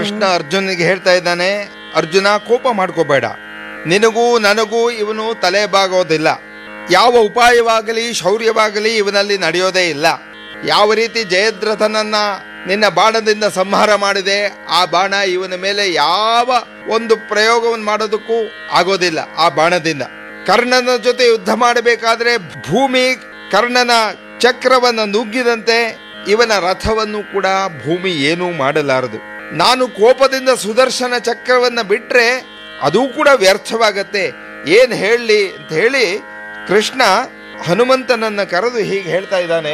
ಕೃಷ್ಣ ಅರ್ಜುನಿಗೆ ಹೇಳ್ತಾ ಇದ್ದಾನೆ ಅರ್ಜುನ ಕೋಪ ಮಾಡ್ಕೋಬೇಡ ನಿನಗೂ ನನಗೂ ಇವನು ತಲೆ ಬಾಗೋದಿಲ್ಲ ಯಾವ ಉಪಾಯವಾಗಲಿ ಶೌರ್ಯವಾಗಲಿ ಇವನಲ್ಲಿ ನಡೆಯೋದೇ ಇಲ್ಲ ಯಾವ ರೀತಿ ಜಯದ್ರಥನನ್ನ ನಿನ್ನ ಬಾಣದಿಂದ ಸಂಹಾರ ಮಾಡಿದೆ ಆ ಬಾಣ ಇವನ ಮೇಲೆ ಯಾವ ಒಂದು ಪ್ರಯೋಗವನ್ನು ಮಾಡೋದಕ್ಕೂ ಆಗೋದಿಲ್ಲ ಆ ಬಾಣದಿಂದ ಕರ್ಣನ ಜೊತೆ ಯುದ್ಧ ಮಾಡಬೇಕಾದ್ರೆ ಭೂಮಿ ಕರ್ಣನ ಚಕ್ರವನ್ನು ನುಗ್ಗಿದಂತೆ ಇವನ ರಥವನ್ನು ಕೂಡ ಭೂಮಿ ಏನೂ ಮಾಡಲಾರದು ನಾನು ಕೋಪದಿಂದ ಸುದರ್ಶನ ಚಕ್ರವನ್ನ ಬಿಟ್ರೆ ಅದು ಕೂಡ ವ್ಯರ್ಥವಾಗತ್ತೆ ಏನ್ ಹೇಳಲಿ ಅಂತ ಹೇಳಿ ಕೃಷ್ಣ ಹನುಮಂತನನ್ನ ಕರೆದು ಹೀಗೆ ಹೇಳ್ತಾ ಇದ್ದಾನೆ